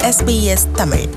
SBS Tamil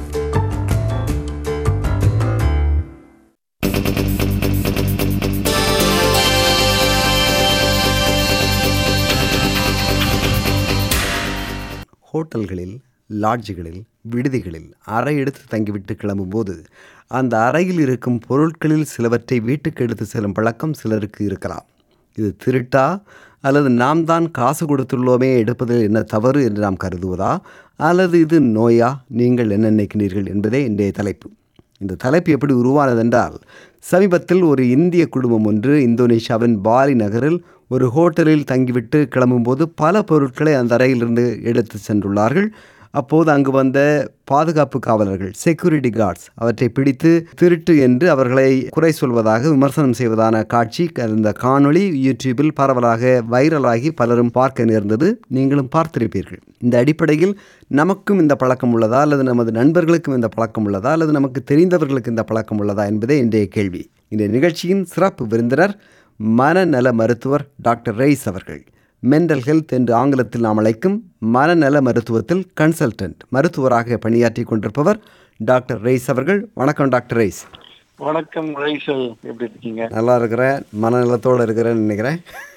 ஹோட்டல்களில் லாட்ஜுகளில் விடுதிகளில் அறை எடுத்து தங்கிவிட்டு கிளம்பும்போது அந்த அறையில் இருக்கும் பொருட்களில் சிலவற்றை வீட்டுக்கு எடுத்து செல்லும் பழக்கம் சிலருக்கு இருக்கலாம் இது திருட்டா அல்லது நாம் தான் காசு கொடுத்துள்ளோமே எடுப்பதில் என்ன தவறு என்று நாம் கருதுவதா அல்லது இது நோயா நீங்கள் என்ன நினைக்கிறீர்கள் என்பதே இன்றைய தலைப்பு இந்த தலைப்பு எப்படி உருவானதென்றால் சமீபத்தில் ஒரு இந்திய குடும்பம் ஒன்று இந்தோனேஷியாவின் பாலி நகரில் ஒரு ஹோட்டலில் தங்கிவிட்டு கிளம்பும்போது பல பொருட்களை அந்த அறையிலிருந்து எடுத்து சென்றுள்ளார்கள் அப்போது அங்கு வந்த பாதுகாப்பு காவலர்கள் செக்யூரிட்டி கார்ட்ஸ் அவற்றை பிடித்து திருட்டு என்று அவர்களை குறை சொல்வதாக விமர்சனம் செய்வதான காட்சி இந்த காணொளி யூடியூபில் பரவலாக வைரலாகி பலரும் பார்க்க நேர்ந்தது நீங்களும் பார்த்திருப்பீர்கள் இந்த அடிப்படையில் நமக்கும் இந்த பழக்கம் உள்ளதா அல்லது நமது நண்பர்களுக்கும் இந்த பழக்கம் உள்ளதா அல்லது நமக்கு தெரிந்தவர்களுக்கு இந்த பழக்கம் உள்ளதா என்பதே இன்றைய கேள்வி இந்த நிகழ்ச்சியின் சிறப்பு விருந்தினர் மனநல மருத்துவர் டாக்டர் ரெய்ஸ் அவர்கள் மென்டல் ஹெல்த் என்று ஆங்கிலத்தில் நாம் அழைக்கும் மனநல மருத்துவத்தில் கன்சல்டன்ட் மருத்துவராக பணியாற்றி கொண்டிருப்பவர் டாக்டர் ரெய்ஸ் அவர்கள் வணக்கம் டாக்டர் ரெய்ஸ் வணக்கம் ரைசல் எப்படி இருக்கீங்க நல்லா இருக்கிறேன் மனநலத்தோடு இருக்கிறேன்னு நினைக்கிறேன்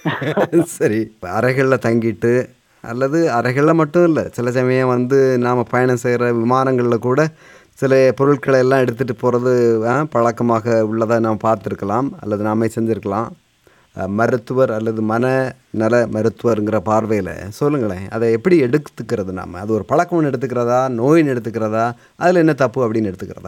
சரி இப்ப அறைகளில் தங்கிட்டு அல்லது அறைகளில் மட்டும் இல்லை சில சமயம் வந்து நாம் பயணம் செய்கிற விமானங்களில் கூட சில பொருட்களை எல்லாம் எடுத்துகிட்டு போகிறது பழக்கமாக உள்ளதை நாம் பார்த்துருக்கலாம் அல்லது நாமே செஞ்சுருக்கலாம் அஹ், மருத்துவர் அல்லது மன நல மருத்துவருங்கிற பார்வையில் சொல்லுங்களேன் அதை எப்படி எடுத்துக்கிறது நாம் அது ஒரு பழக்கம்னு எடுத்துக்கிறதா நோயின்னு எடுத்துக்கிறதா அதில் என்ன தப்பு அப்படின்னு எடுத்துக்கிறதா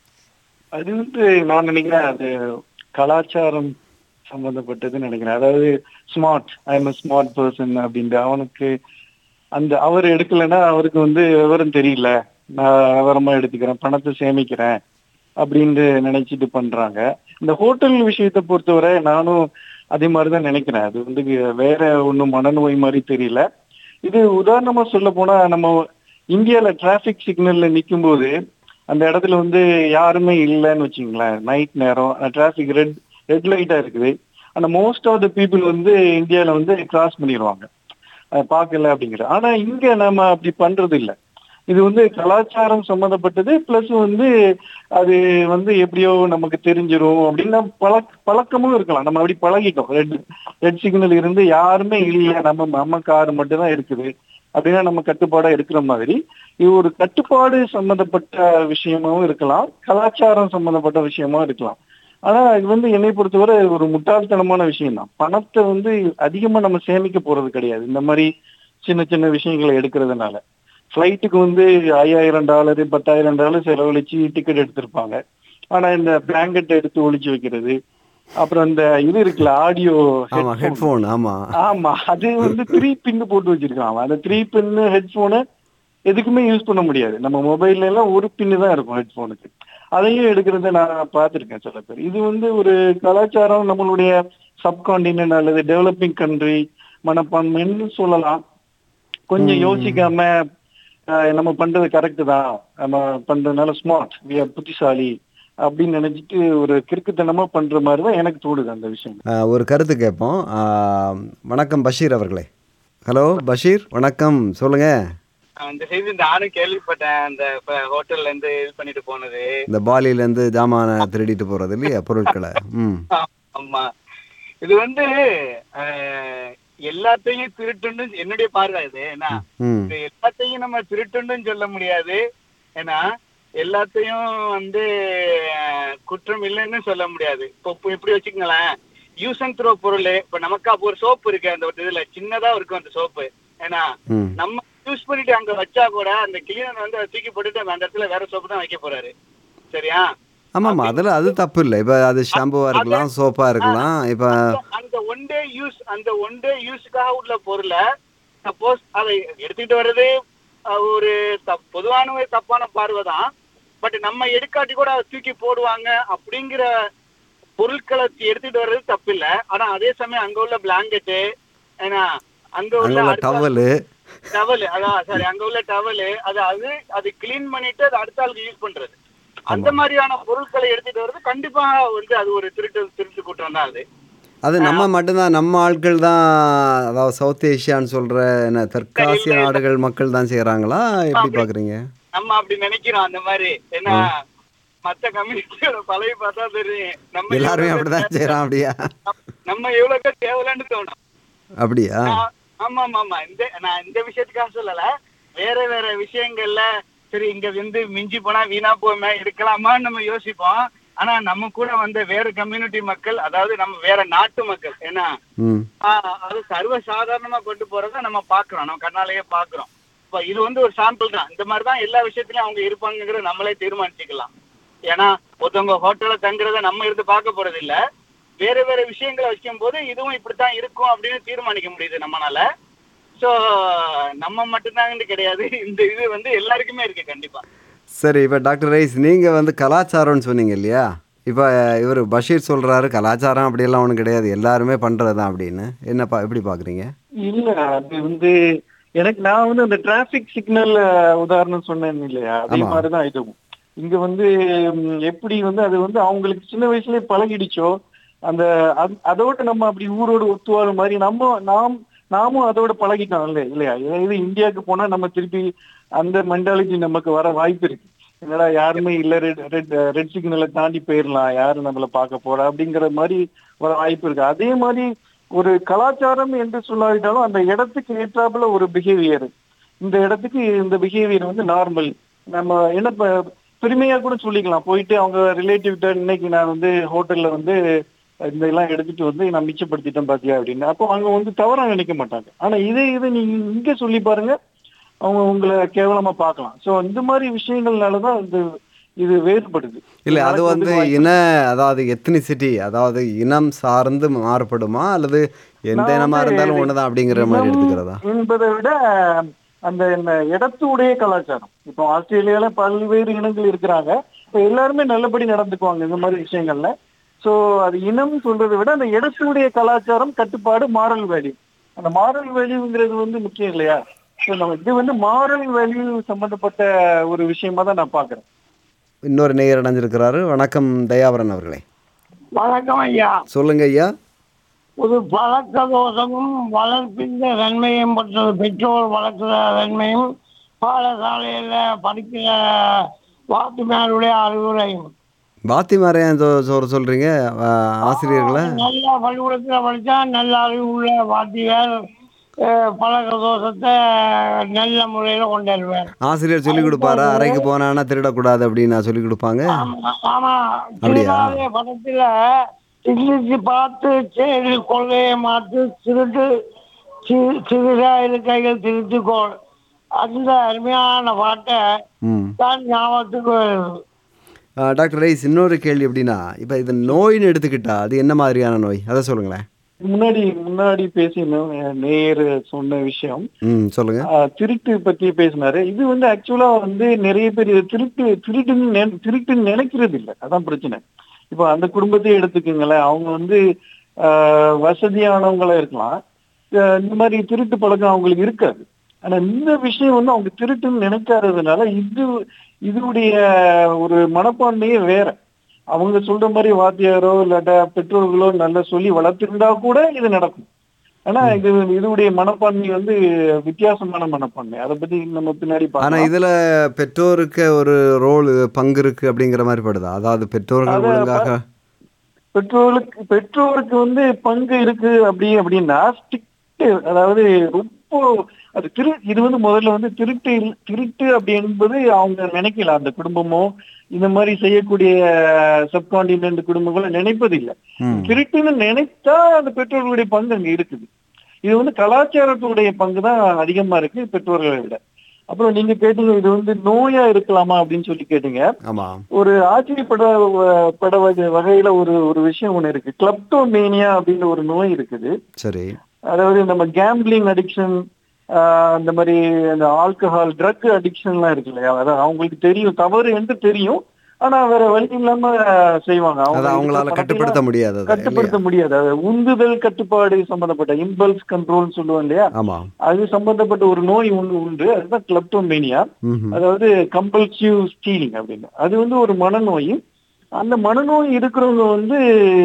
அது வந்து நான் நினைக்கிறேன் அது கலாச்சாரம் சம்பந்தப்பட்டதுன்னு நினைக்கிறேன் அதாவது smart I am smart person அப்படின்ட்டு அவனுக்கு அந்த அவர் எடுக்கலைன்னா அவருக்கு வந்து விவரம் தெரியல நான் விவரமா எடுத்துக்கிறேன் பணத்தை சேமிக்கிறேன் அப்படின்ட்டு நினைச்சிட்டு பண்றாங்க இந்த ஹோட்டல் விஷயத்தை பொறுத்தவரை நானும் அதே மாதிரிதான் நினைக்கிறேன் அது வந்து வேற ஒண்ணும் மனநோய் மாதிரி தெரியல இது உதாரணமா சொல்ல போனா நம்ம இந்தியால டிராபிக் சிக்னல்ல நிக்கும் போது அந்த இடத்துல வந்து யாருமே இல்லைன்னு வச்சுங்களேன் நைட் நேரம் டிராபிக் ரெட் ரெட் லைட்டா இருக்குது ஆனா மோஸ்ட் ஆஃப் த பீப்புள் வந்து இந்தியால வந்து கிராஸ் பண்ணிடுவாங்க அஹ் பார்க்கல அப்படிங்கிற ஆனா இங்க நம்ம அப்படி பண்றது இல்ல இது வந்து கலாச்சாரம் சம்பந்தப்பட்டது பிளஸ் வந்து அது வந்து எப்படியோ நமக்கு தெரிஞ்சிரும் அப்படின்னு பழக்க பழக்கமும் இருக்கலாம் நம்ம அப்படி பழகிட்டோம் ரெட் ரெட் சிக்னல் இருந்து யாருமே இல்லை நம்ம நம்ம கார் மட்டும் தான் இருக்குது அப்படின்னா நம்ம கட்டுப்பாடா எடுக்கிற மாதிரி இது ஒரு கட்டுப்பாடு சம்பந்தப்பட்ட விஷயமாவும் இருக்கலாம் கலாச்சாரம் சம்பந்தப்பட்ட விஷயமா இருக்கலாம் ஆனா இது வந்து என்னை பொறுத்தவரை ஒரு முட்டாள்தனமான விஷயம் தான் பணத்தை வந்து அதிகமா நம்ம சேமிக்க போறது கிடையாது இந்த மாதிரி சின்ன சின்ன விஷயங்களை எடுக்கிறதுனால ஃப்ளைட்டுக்கு வந்து ஐயாயிரம் டாலர் பத்தாயிரம் டாலர் செலவழிச்சு டிக்கெட் எடுத்திருப்பாங்க ஆனா இந்த பிளாங்கெட் எடுத்து ஒளிச்சு வைக்கிறது அப்புறம் இந்த இது இருக்குல்ல ஆடியோ ஆமாம் ஹெட்ஃபோன் ஆமாம் ஆமா அது வந்து த்ரீ பின்னு போட்டு வச்சிருக்காங்க அந்த த்ரீ பின்னு ஹெட்போனு எதுக்குமே யூஸ் பண்ண முடியாது நம்ம மொபைல்ல எல்லாம் ஒரு பின்னு தான் இருக்கும் ஹெட்போனுக்கு அதையும் எடுக்கிறத நான் பார்த்திருக்கேன் சில பேர் இது வந்து ஒரு கலாச்சாரம் நம்மளுடைய சப்கான்டினென்ட் அல்லது டெவலப்பிங் கண்ட்ரி மனப்பான்மைன்னு சொல்லலாம் கொஞ்சம் யோசிக்காம அஹ், நம்ம பண்றது கரெக்ட் தான் நம்ம பண்றதுனால ஸ்மார்ட் புத்திசாலி அப்படின்னு நினைச்சிட்டு ஒரு கிறுக்குத்தனமா பண்ற மாதிரி தான் எனக்கு தோணுது அந்த விஷயம் ஆஹ் ஒரு கருத்து கேட்போம் ஆஹ் வணக்கம் பஷீர் அவர்களே ஹலோ பஷீர் வணக்கம் சொல்லுங்க அந்த செய்தி நானும் கேள்விப்பட்டேன் அந்த இப்ப ஹோட்டல்ல இருந்து இது பண்ணிட்டு போனது இந்த பாலியிலேருந்து ஜாமான திருடிட்டு போறது இல்லையா பொருட்களை ம் ஆமா இது வந்து அஹ், எல்லாத்தையும் திருட்டுன்னு என்னுடைய பார்வை இது ஏன்னா ம் இது எல்லாத்தையும் நம்ம திருட்டுன்னு சொல்ல முடியாது ஏன்னா எல்லாத்தையும் வந்து அஹ், குற்றம் இல்லைன்னு சொல்ல முடியாது இப்போ இப்போ எப்படி வச்சுக்கங்களேன் யூஸ் அண்ட் த்ரோ பொருள் இப்ப நமக்கு அப்போ ஒரு சோப்பு இருக்கு அந்த ஒரு இதுல சின்னதா இருக்கும் அந்த சோப்பு ஏன்னா ம் நம்ம யூஸ் பண்ணிட்டு அங்க வச்சா கூட அந்த கிளீனர் வந்து அதை தூக்கி போட்டுட்டு அந்த இடத்துல வேற சோப்பு தான் வைக்க போறாரு சரியா ஆமாம்மா அதில் அது தப்பு இல்லை இப்போ அது ஷாம்புவாக இருக்கலாம் சோப்பாக இருக்கலாம் இப்போ அந்த- அந்த ஒன் டே யூஸ் அந்த ஒன் டே யூஸ்க்காக உள்ள பொருளை சப்போஸ் அதை எடுத்துக்கிட்டு வர்றது அஹ், ஒரு தப்- பொதுவான ஒரு தப்பான பார்வை தான் பட் நம்ம எடுக்காட்டி கூட அதை தூக்கி போடுவாங்க அப்படிங்கிற பொருட்களை எடுத்துட்டு வர்றது தப்பு இல்ல ஆனா அதே சமயம் அங்க உள்ள பிளாங்கெட்டு ஏன்னா அங்க உள்ள அங்கே உள்ள அடுத்த- டவலு டவல் அதான் சாரி அங்க உள்ள டவல் அது அது அது கிளீன் பண்ணிட்டு அது அடுத்த ஆளுக்கு யூஸ் பண்றது அந்த மாதிரியான பொருட்களை எடுத்துட்டு வர்றது கண்டிப்பா வந்து அது ஒரு திருட்டு திருட்டு கூட்டம் தான் அது அது நம்ம மட்டும்தான் நம்ம ஆட்கள் தான் அதாவது சவுத் ஏஷியான்னு சொல்கிற என்ன தெற்காசிய நாடுகள் மக்கள் தான் செய்கிறாங்களா எப்படி பார்க்குறீங்க நம்ம அப்படி நினைக்கிறோம் அந்த மாதிரி ஏன்னா மத்த கம்யூனிட்டியோட பழகி பார்த்தா தெரியும் நம்ம எல்லாருமே எவ்வளவு அப்படிதான் செய்யறான் அப்படியா நம்ம எவ்வளவு தேவையில்லன்னு தோணும் அப்படியா நான்- ஆமா ஆமா ஆமா இந்த நான் இந்த விஷயத்துக்காக சொல்லல வேற வேற விஷயங்கள்ல சரி இங்க வந்து மிஞ்சி போனா வீணா போமே இருக்கலாமான்னு நம்ம யோசிப்போம் ஆனா நம்ம கூட வந்த வேற கம்யூனிட்டி மக்கள் அதாவது நம்ம வேற நாட்டு மக்கள் ஏன்னா ம் ஆஹ் அது சர்வ சாதாரணமா கொண்டு போறத நம்ம பாக்குறோம் நம்ம கண்ணாலேயே பாக்குறோம் இப்ப இது வந்து ஒரு சாம்பிள் தான் இந்த மாதிரி தான் எல்லா விஷயத்திலயும் அவங்க இருப்பாங்கங்கிறத நம்மளே தீர்மானிச்சுக்கலாம் ஏன்னா ஒருத்தவங்க ஹோட்டல்ல தங்குறத நம்ம இருந்து பார்க்க போறது இல்ல வேற வேற விஷயங்களை வைக்கும் போது இதுவும் இப்படித்தான் இருக்கும் அப்படின்னு தீர்மானிக்க முடியுது நம்மளால சோ நம்ம மட்டும்தான் கிடையாது இந்த இது வந்து எல்லாருக்குமே இருக்கு கண்டிப்பா சரி இப்போ டாக்டர் ரைஸ் நீங்கள் வந்து கலாச்சாரம்னு சொன்னீங்க இல்லையா இப்போ இவர் பஷீர் சொல்கிறாரு கலாச்சாரம் அப்படியெல்லாம் ஒன்றும் கிடையாது எல்லாருமே பண்ணுறது தான் அப்படின்னு என்னப்பா எப்படி பார்க்குறீங்க இல்ல அது வந்து எனக்கு நான் வந்து அந்த டிராபிக் சிக்னல் உதாரணம் சொன்னேன் இல்லையா அதே ஆமா. மாதிரிதான் இதுவும் இங்க வந்து ம், எப்படி வந்து அது வந்து அவங்களுக்கு சின்ன வயசுலயே பழகிடுச்சோ அந்த அது- அதோட நம்ம அப்படி ஊரோடு ஒத்து வாழ மாதிரி நம்ம நாம் நாமும் அதோட பழகிட்டோம் இல்ல இல்லையா இது இந்தியாவுக்கு போனா நம்ம திருப்பி அந்த மென்டாலிட்டி நமக்கு வர வாய்ப்பு இருக்கு என்னடா யாருமே இல்ல ரெட் ரெட் ரெட் சிக்னலை தாண்டி போயிடலாம் யாரு நம்மள பார்க்க போறா அப்படிங்கிற மாதிரி வர வாய்ப்பு இருக்கு அதே மாதிரி ஒரு கலாச்சாரம் என்று சொல்லாவிட்டாலும் அந்த இடத்துக்கு ஏற்றாப்புல ஒரு பிஹேவியர் இந்த இடத்துக்கு இந்த பிஹேவியர் வந்து நார்மல் நம்ம என்ன ப- பெருமையா கூட சொல்லிக்கலாம் போயிட்டு அவங்க ரிலேட்டிவ்கிட்ட இன்னைக்கு நான் வந்து ஹோட்டல்ல வந்து இந்த எல்லாம் எடுத்துட்டு வந்து நான் மிச்சப்படுத்திட்டேன் பாத்தியா அப்படின்னு அப்போ அவங்க வந்து தவறா நினைக்க மாட்டாங்க ஆனா இதே இது நீங்க இங்க சொல்லி பாருங்க அவங்க உங்களை கேவலமா பார்க்கலாம் சோ இந்த மாதிரி விஷயங்கள்னாலதான் இது இது வேறுபடுது இல்லை அது வந்து நடக்கிறதுக்கு வாய்ப்பு இன அதாவது எத்னிசிட்டி அதாவது இனம் சார்ந்து மாறுபடுமா அல்லது எந்த நான் இனமாக வந்து இருந்தாலும் ஒன்று தான் அப்படிங்கிற மாதிரி இனம் எடுத்துக்கிறதா என்பதை விட அந்த என்ன இடத்துடைய கலாச்சாரம் இப்போ ஆஸ்திரேலியால பல்வேறு இனங்கள் இருக்கிறாங்க இப்போ எல்லாருமே நல்லபடி நடந்துக்குவாங்க இந்த மாதிரி விஷயங்கள்ல சோ அது இனம் சொல்றதை விட அந்த இடத்துடைய கலாச்சாரம் கட்டுப்பாடு மாரல் வேல்யூ அந்த மாரல் வேல்யூங்கிறது வந்து முக்கியம் இல்லையா ஸோ நம்ம இது வந்து மாரல் வேல்யூ சம்பந்தப்பட்ட ஒரு விஷயமா தான் நான் பாக்குறேன் இன்னொரு நேயர் அடைஞ்சிருக்கிறாரு வணக்கம் தயாபரன் அவர்களே வணக்கம் ஐயா சொல்லுங்க ஐயா ஒரு பழக்க தோஷமும் வளர்ப்பிந்த நன்மையும் பெற்றது பெற்றோர் வளர்க்கிற நன்மையும் பாடசாலையில் படிக்கிற வாத்திமாருடைய அறிவுரையும் பாத்திமாரையன் சொல்ற சொல்றீங்க அஹ், ஆசிரியர்களை நல்ல பள்ளிக்கூடத்தில் படித்தா நல்ல அறிவு உள்ள வாத்தியார் அஹ், பழக்க தோஷத்தை நல்ல முறையில் கொண்டு வருவார் ஆசிரியர் சொல்லி கொடுப்பாரா அறைக்கு போனான்னா திருடக்கூடாது அப்படின்னு நான் சொல்லி கொடுப்பாங்க ஆமா, ஆமா அப்படியா? திருநாளைய படத்துல இங்கிலீஷ் பார்த்து சரி கொள்கையை மாத்து திருட்டு சி- சிறுசா இருக்கைகள் திருத்துக்கோள் அந்த அருமையான பாட்டை ம் தான் ஞாபகத்துக்கு வருது அஹ், டாக்டர் ரைஸ் இன்னொரு கேள்வி எப்படின்னா இப்போ இது நோயின்னு எடுத்துக்கிட்டா அது என்ன மாதிரியான நோய் அதை சொல்லுங்களேன் முன்னாடி முன்னாடி பேசின நேர் சொன்ன விஷயம் ம் சொல்லுங்க ஆஹ் திருட்டு பத்தி பேசினாரு இது வந்து ஆக்சுவலா வந்து நிறைய பேர் இது திருட்டு திருட்டுன்னு நினை- திருட்டுன்னு நினைக்கிறது இல்ல அதான் பிரச்சனை இப்போ அந்த குடும்பத்தையே எடுத்துக்கோங்களேன் அவங்க வந்து ஆஹ் வசதியானவங்களா இருக்கலாம் ஆஹ் இந்த மாதிரி திருட்டு பழக்கம் அவங்களுக்கு இருக்காது ஆனா இந்த விஷயம் வந்து அவங்க திருட்டுன்னு நினைக்காததுனால இது இதனுடைய ஒரு மனப்பான்மையே வேற அவங்க சொல்ற மாதிரி வாத்தியாரோ இல்லாட்டா பெற்றோர்களோ நல்லா சொல்லி வளர்த்திருந்தா கூட இது நடக்கும் ஆனா இது இதனுடைய மனப்பான்மை வந்து வித்தியாசமான மனப்பான்மை அதை பத்தி நம்ம பின்னாடி ஆனா பார்க்கலாம் இதுல பெற்றோருக்கு ஒரு ரோல் பங்கு இருக்கு அப்படிங்கிற மாதிரி படுதா அதாவது பெற்றோர்கள் அத ஒழுங்காக பெற்றோருக்கு பெற்றோருக்கு வந்து பங்கு இருக்கு அப்படி அப்படின்னா ஸ்ட்ரிக்ட் அதாவது ரொம்ப அது திரு இது வந்து முதல்ல வந்து திருட்டு இல்ல- திருட்டு அப்படி என்பது அவங்க நினைக்கல அந்த குடும்பமோ இந்த மாதிரி செய்யக்கூடிய சப்கான்டினென்ட் குடும்பங்களும் நினைப்பதில்லை ம். திருட்டுன்னு நினைத்தா அந்த பெற்றோர்களுடைய பங்கு அங்க இருக்குது இது வந்து கலாச்சாரத்துடைய பங்கு தான் அதிகமா இருக்கு பெற்றோர்களை விட அப்புறம் நீங்க கேட்டீங்க இது வந்து நோயா இருக்கலாமா அப்படின்னு சொல்லி கேட்டீங்க ஆமா ஒரு ஆச்சரியப்பட பட வகை வகையில ஒரு ஒரு விஷயம் ஒண்ணு இருக்கு கிளப்டோமேனியா அப்படின்னு ஒரு நோய் இருக்குது சரி அதாவது நம்ம கேம்பிளிங் அடிக்ஷன் இந்த மாதிரி அந்த ஆல்கஹால் ட்ரக் அடிக்ஷன்லாம் இருக்கு இல்லையா அதாவது அவங்களுக்கு தெரியும் தவறு என்று தெரியும் ஆனா வேற வழி இல்லாம செய்வாங்க அதை அவங்க அவங்களால இருக்கிற கட்டுப்படுத்த பணத்தையெல்லாம் முடியாது அதை, கட்டுப்படுத்த முடியாது அது உந்துதல் கட்டுப்பாடு சம்பந்தப்பட்ட இம்பல்ஸ் கண்ட்ரோல் சொல்லுவோம் இல்லையா இல்லையா? ஆமா அது சம்பந்தப்பட்ட ஒரு நோய் ஒன்று உண்டு அதுதான் கிளப்டோமேனியா ம்ஹும். அதாவது கம்பல்சிவ் ஸ்டீலிங் அப்படின்னு அது வந்து ஒரு மனநோய் அந்த மனநோய் இருக்கிறவங்க வந்து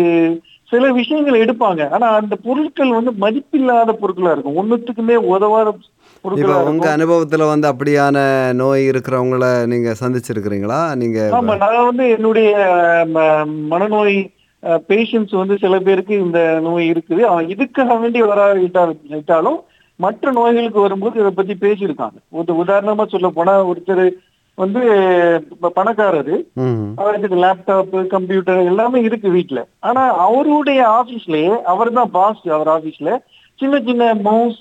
சில விஷயங்களை எடுப்பாங்க ஆனா அந்த பொருட்கள் வந்து மதிப்பில்லாத பொருட்களா இருக்கும் ஒண்ணுத்துக்குமே உதவாத இப்போ பொருட்களா உங்க இருக்கும் அனுபவத்துல வந்து அப்படியான நோய் இருக்கிறவங்கள நீங்க சந்திச்சிருக்கிறீங்களா நீங்க ஆமா நான் வந்து என்னுடைய ம- மனநோய் பேஷண்ட்ஸ் வந்து சில பேருக்கு இந்த நோய் இருக்குது அவன் இதுக்காக வேண்டி வராவிட்டாலும் மற்ற நோய்களுக்கு வரும்போது இதை பத்தி பேசியிருக்காங்க ஒரு உதாரணமா சொல்ல போனா ஒருத்தர் வந்து ப- பணக்காரரு ம் அவருக்கு லேப்டாப் கம்ப்யூட்டர் எல்லாமே இருக்கு வீட்ல ஆனா அவருடைய ஆபீஸ்லயே அவர் தான் பாஸ் அவர் ஆபீஸ்ல சின்ன சின்ன மவுஸ்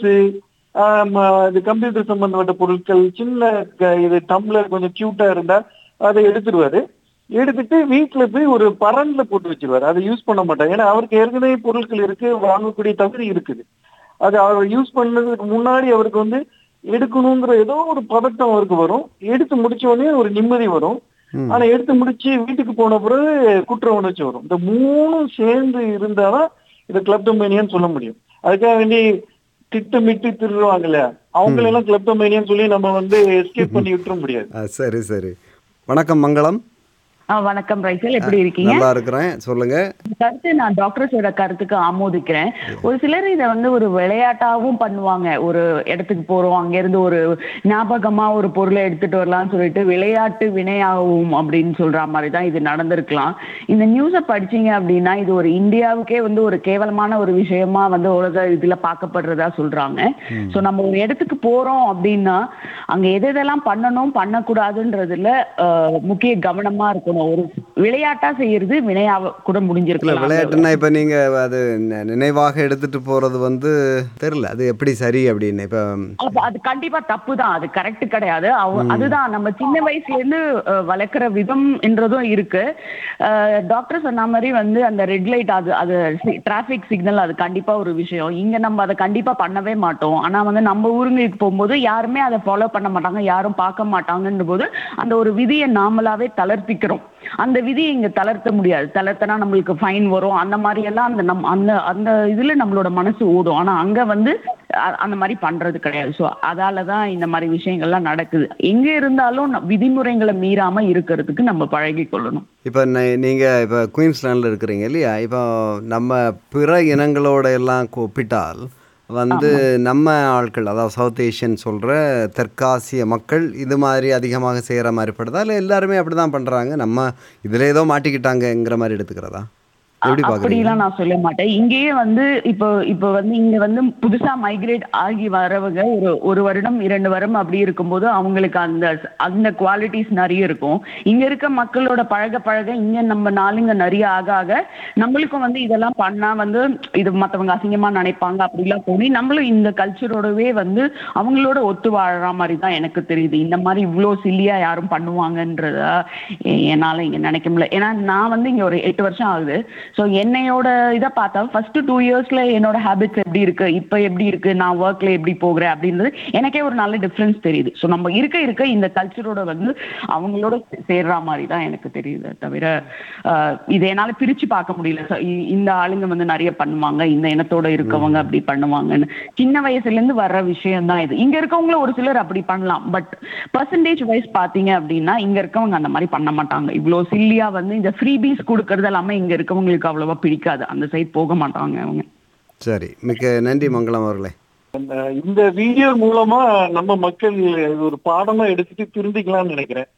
இது கம்ப்யூட்டர் சம்பந்தப்பட்ட பொருட்கள் சின்ன க- இது டம்ளர் கொஞ்சம் கியூட்டா இருந்தா அதை எடுத்துருவாரு எடுத்துட்டு வீட்டுல போய் ஒரு பரன்ல போட்டு வச்சிருவாரு அதை யூஸ் பண்ண மாட்டாங்க ஏன்னா அவருக்கு ஏற்கனவே பொருட்கள் இருக்கு வாங்கக்கூடிய தகுதி இருக்குது அது அவர் யூஸ் பண்ணதுக்கு முன்னாடி அவருக்கு வந்து எடுக்கணுங்கிற ஏதோ ஒரு பதட்டம் அவருக்கு வரும் எடுத்து முடிச்ச உடனே ஒரு நிம்மதி வரும் ம். ஆனா எடுத்து முடிச்சு வீட்டுக்கு போன பிறகு குற்ற உணர்ச்சி வரும் இந்த மூணும் சேர்ந்து இருந்தாதான் இதை கிளப்டோமேனியான்னு சொல்ல முடியும் அதுக்காக வேண்டி திட்டமிட்டு திருடுவாங்கல்ல அவங்களெல்லாம் கிளப்டோமேனியான்னு சொல்லி நம்ம வந்து எஸ்கேப் பண்ணி விட்டுற முடியாது ஆ, சரி சரி வணக்கம் மங்களம் ஆ, வணக்கம் ரைசல் எப்படி இருக்கீங்க நல்லா இருக்கிறேன் சொல்லுங்க இந்த கருத்து நான் டாக்டர்ஸோட கருத்துக்கு ஆமோதிக்கிறேன் ஒரு சிலர் இதை வந்து ஒரு விளையாட்டாவும் பண்ணுவாங்க ஒரு இடத்துக்கு போறோம் அங்க இருந்து ஒரு ஞாபகமா ஒரு பொருளை எடுத்துட்டு வரலாம்னு சொல்லிட்டு விளையாட்டு வினையாகும் அப்படின்னு சொல்ற மாதிரி தான் இது நடந்திருக்கலாம் இந்த நியூஸை படிச்சீங்க அப்படின்னா இது ஒரு இந்தியாவுக்கே வந்து ஒரு கேவலமான ஒரு விஷயமா வந்து உலக இதுல பார்க்கப்படுறதா சொல்றாங்க சோ நம்ம ஒரு இடத்துக்கு போறோம் அப்படின்னா அங்க எது எதெல்லாம் பண்ணணும் பண்ணக்கூடாதுன்றதுல அஹ், முக்கிய கவனமா இருக்கணும் ஒரு விளையாட்டா செய்யறது வினையாக கூட இல்ல முடிஞ்சிருக்கலாம் விளையாட்டுன்னா இப்ப நீங்க அது நி- நினைவாக எடுத்துட்டு போறது வந்து தெரியல அது எப்படி சரி அப்படின்னு இப்ப அப்ப அது கண்டிப்பா தப்பு தான் அது கரெக்ட் கிடையாது அவ- அதுதான் நம்ம சின்ன வயசுல இருந்து அஹ், வளர்க்குற விதம் என்றதும் இருக்கு டாக்டர் சொன்ன மாதிரி வந்து அந்த ரெட் லைட் அது அது டிராபிக் சிக்னல் அது கண்டிப்பா ஒரு விஷயம் இங்க நம்ம அதை கண்டிப்பா பண்ணவே மாட்டோம் ஆனா வந்து நம்ம ஊருங்களுக்கு போகும்போது யாருமே அதை ஃபாலோ பண்ண மாட்டாங்க யாரும் பார்க்க மாட்டாங்கன்ற போது அந்த ஒரு விதியை நாமளாவே தளர்த்திக்கிறோம் அந்த விதியை இங்க தளர்த்த முடியாது தளர்த்தனா நம்மளுக்கு ஃபைன் வரும் அந்த மாதிரி எல்லாம் அந்த நம் அந்த அந்த இதுல நம்மளோட மனசு ஓடும் ஆனா அங்க வந்து அ- அந்த மாதிரி பண்றது கிடையாது ஸோ அதால தான் இந்த மாதிரி விஷயங்கள்லாம் நடக்குது எங்க இருந்தாலும் ந- விதிமுறைகளை மீறாம இருக்கிறதுக்கு நம்ம பழகி கொள்ளணும் இப்போ நீங்கள் இப்போ குயின்ஸ்லாண்டில் இருக்கிறீங்க இல்லையா இப்போ நம்ம பிற இனங்களோட எல்லாம் ஒப்பிட்டால் வந்து நம்ம ஆட்கள் அதாவது சவுத் ஏஷியன் சொல்கிற தெற்காசிய மக்கள் இது மாதிரி அதிகமாக செய்கிற மாதிரி படுதா இல்லை எல்லாருமே அப்படி தான் பண்ணுறாங்க நம்ம இதில் ஏதோ மாட்டிக்கிட்டாங்கங்கிற மாதிரி எடுத்துக்கிறதா எப்படி பார்க்குறீங்க அப்படிலாம் நான் சொல்ல மாட்டேன் இங்கேயே வந்து இப்போ இப்போ வந்து இங்க வந்து புதுசா மைக்ரேட் ஆகி வரவங்க ஒரு ஒரு வருடம் இரண்டு வருடம் அப்படி இருக்கும்போது அவங்களுக்கு அந்த அந்த குவாலிட்டிஸ் நிறைய இருக்கும் இங்க இருக்க மக்களோட பழக பழக இங்க நம்ம நாளுங்க நிறைய ஆக ஆக நம்மளுக்கும் வந்து இதெல்லாம் பண்ணா வந்து இது மத்தவங்க அசிங்கமா நினைப்பாங்க அப்படிலாம் தோணி நம்மளும் இந்த கல்ச்சரோடவே வந்து அவங்களோட ஒத்து வாழற மாதிரி தான் எனக்கு தெரியுது இந்த மாதிரி இவ்வளோ சில்லியா யாரும் பண்ணுவாங்கன்றத எ- என்னால இங்க நினைக்க முடியல ஏன்னா நான் வந்து இங்க ஒரு எட்டு வருஷம் ஆகுது ஸோ என்னையோட இதை பார்த்தா ஃபர்ஸ்ட் டூ இயர்ஸ்ல என்னோட ஹேபிட்ஸ் எப்படி இருக்கு இப்போ எப்படி இருக்கு நான் ஒர்க்ல எப்படி போகிறேன் அப்படின்றது எனக்கே ஒரு நல்ல டிஃப்ரென்ஸ் தெரியுது ஸோ நம்ம இருக்க இருக்க இந்த கல்ச்சரோட வந்து அவங்களோட சேர்ற மாதிரி தான் எனக்கு தெரியுது தவிர ஆஹ், இதை என்னால பிரிச்சு பார்க்க முடியல So, இ- இந்த ஆளுங்க வந்து நிறைய பண்ணுவாங்க இந்த இனத்தோட இருக்கவங்க அப்படி பண்ணுவாங்கன்னு சின்ன வயசுல இருந்து வர்ற விஷயம் தான் இது இங்க இருக்கவங்கள ஒரு சிலர் அப்படி பண்ணலாம் பட் பர்சன்டேஜ் வைஸ் பாத்தீங்க அப்படின்னா இங்க இருக்கவங்க அந்த மாதிரி பண்ண மாட்டாங்க இவ்வளவு சில்லியா வந்து இந்த ஃப்ரீபீஸ் கொடுக்கறது எல்லாமே இங்க இருக்கவங்களுக்கு அவ்வளவா பிடிக்காது அந்த சைட் போக மாட்டாங்க அவங்க சரி மிக்க நன்றி மங்களம் அவர்களே அந்த இந்த வீடியோ மூலமா நம்ம மக்கள் இது ஒரு பாடமா எடுத்துட்டு திருந்திக்கலாம்னு நினைக்கிறேன்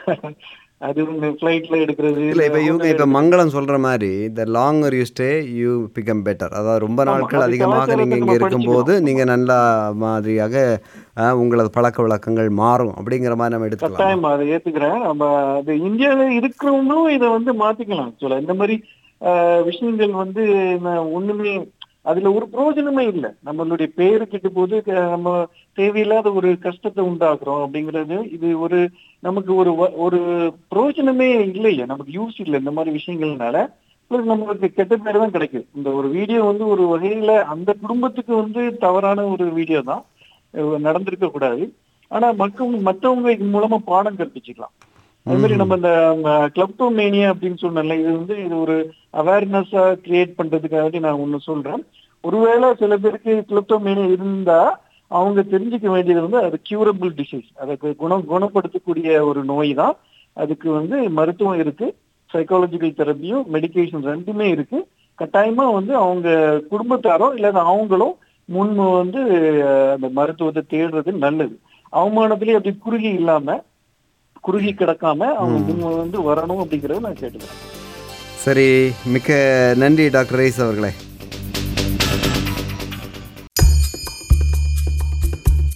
அது ஒண்ணு ஃபிளைட்ல எடுக்கிறது இல்லை இப்போ இவங்க இப்போ மங்களம் சொல்கிற மாதிரி இந்த longer you stay you become better அதாவது ரொம்ப நாட்கள் அது அதிகமாக கலாச்சாரத்தை நீங்கள் இங்கே நம்ம இருக்கும்போது நீங்கள் நல்ல மாதிரியாக அஹ், உங்களது பழக்க வழக்கங்கள் மாறும் அப்படிங்கிற மாதிரி நம்ம எடுத்துக்கலாம் கட்டாயம் அதை ஏத்துக்கிறேன் நம்ம அது இந்தியாவில இருக்கிறவங்களும் இதை வந்து மாத்திக்கலாம் சொல்ல இந்த மாதிரி ஆஹ், விஷயங்கள் வந்து நான் ஒண்ணுமே அதுல ஒரு பிரயோஜனமே இல்லை நம்மளுடைய பேரு கெட்டு போது க- நம்ம தேவையில்லாத ஒரு கஷ்டத்தை உண்டாக்குறோம் அப்படிங்கிறது இது ஒரு நமக்கு ஒரு வ- ஒரு பிரயோஜனமே இல்லையே நமக்கு யூஸ் இல்லை இந்த மாதிரி விஷயங்கள்னால plus நம்மளுக்கு கெட்ட பேர் தான் கிடைக்குது இந்த ஒரு வீடியோ வந்து ஒரு வகையில அந்த குடும்பத்துக்கு வந்து தவறான ஒரு வீடியோ தான் அஹ் நடந்திருக்க கூடாது ஆனா மக்கள் மற்றவங்க இது மூலமா பாடம் கற்பிச்சுக்கலாம் அது மாதிரி நம்ம இந்த கிளப்டோமேனியா அப்படின்னு சொன்னல இது வந்து இது ஒரு அவேர்னஸா கிரியேட் பண்றதுக்காக நான் ஒண்ணு சொல்றேன் ஒருவேளை சில பேருக்கு கிளப்டோமேனியா இருந்தா அவங்க தெரிஞ்சுக்க வேண்டியது வந்து அது கியூரபிள் டிசீஸ் அதுக்கு குணம் குணப்படுத்தக்கூடிய ஒரு நோய் தான் அதுக்கு வந்து மருத்துவம் இருக்கு சைக்காலஜிக்கல் தெரப்பியும் மெடிகேஷன் ரெண்டுமே இருக்கு கட்டாயமா வந்து அவங்க குடும்பத்தாரோ இல்ல அவங்களும் முன் வந்து அஹ், அந்த மருத்துவத்தை தேடுறது நல்லது அவமானத்திலே அப்படி குறுகி இல்லாம குறுகி கிடக்காம அவங்க முன் வந்து வரணும் அப்படிங்கறத நான் கேட்டுக்கிறேன் சரி மிக்க நன்றி டாக்டர் ரைஸ் அவர்களே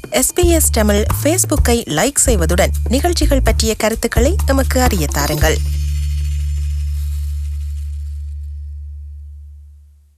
எஸ்பிஎஸ் தமிழ் ஃபேஸ்புக்கை லைக் செய்வதுடன் நிகழ்ச்சிகள் பற்றிய கருத்துக்களை எமக்கு அறிய தாருங்கள்